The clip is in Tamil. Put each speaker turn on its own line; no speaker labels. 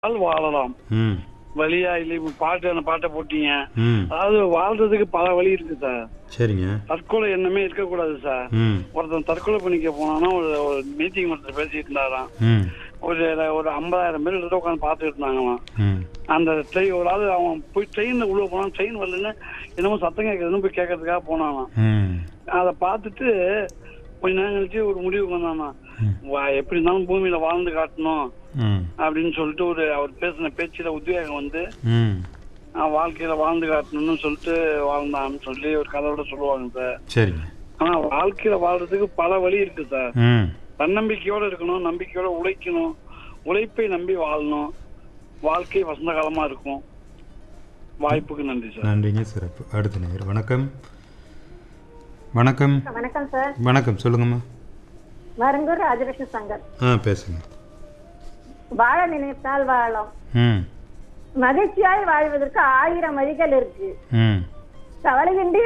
வாழ் வாழலாம்
ம்
வழியா இல்லை இப்ப பாட்டு அந்த பாட்டை போட்டீங்க
ம்
அதாவது வாழ்றதுக்கு பல வழி இருக்கு சார்
சரிங்க
தற்கொலை எண்ணமே இருக்கக்கூடாது சார்
ம்
ஒருத்தன் தற்கொலை பண்ணிக்க போனான்னா ஒரு ஒரு மீட்டிங் ஒருத்தர் பேசிட்டு இருந்தாராம்
ம்
ஒரு ஒரு ஐம்பதாயிரம் பேர் கிட்ட உட்காந்து பார்த்துட்டு இருந்தாங்களாம்
ம்
அந்த ட்ரெயின் ஒரு ஆள் அவன் போய் ட்ரெயினில் உள்ள போனான் ட்ரெயின் வரலன்னு என்னமோ சத்தம் கேட்குறதுன்னு போய் கேட்கறதுக்காக போனானாம்
ம்
அதை பார்த்துட்டு கொஞ்ச நேரம் கழிச்சு ஒரு முடிவுக்கு வந்தானா
ம்.
வா- எப்படி இருந்தாலும் பூமியில வாழ்ந்து காட்டணும்
ம்
அப்படின்னு சொல்லிட்டு ஒரு அவர் பேசின பேச்சில உத்வேகம் வந்து
ம்
நான் வாழ்க்கையில வாழ்ந்து காட்டணும்னு சொல்லிட்டு வாழ்ந்தான்னு சொல்லி ஒரு கதையோட சொல்லுவாங்க சார்
சரிங்க
ஆனா வாழ்க்கையில வாழ்றதுக்கு பல வழி இருக்கு சார்
ம்
தன்னம்பிக்கையோட இருக்கணும் நம்பிக்கையோட உழைக்கணும் உழைப்பை நம்பி வாழணும் வாழ்க்கை வசந்த காலமா இருக்கும் வாய்ப்புக்கு நன்றி சார்
நன்றிங்க சிறப்பு அடுத்த நேர் வணக்கம் வணக்கம்
வணக்கம் சார்
வணக்கம் சொல்லுங்கம்மா
மருங்கூர் ராஜலட்சுமி சங்கர்
ஆ பேசுங்க
வாழ நினைத்தால் வாழலாம்
ம்
மகிழ்ச்சியாய் வாழ்வதற்கு ஆயிரம் வழிகள் இருக்கு
ம்
கவலையின்றி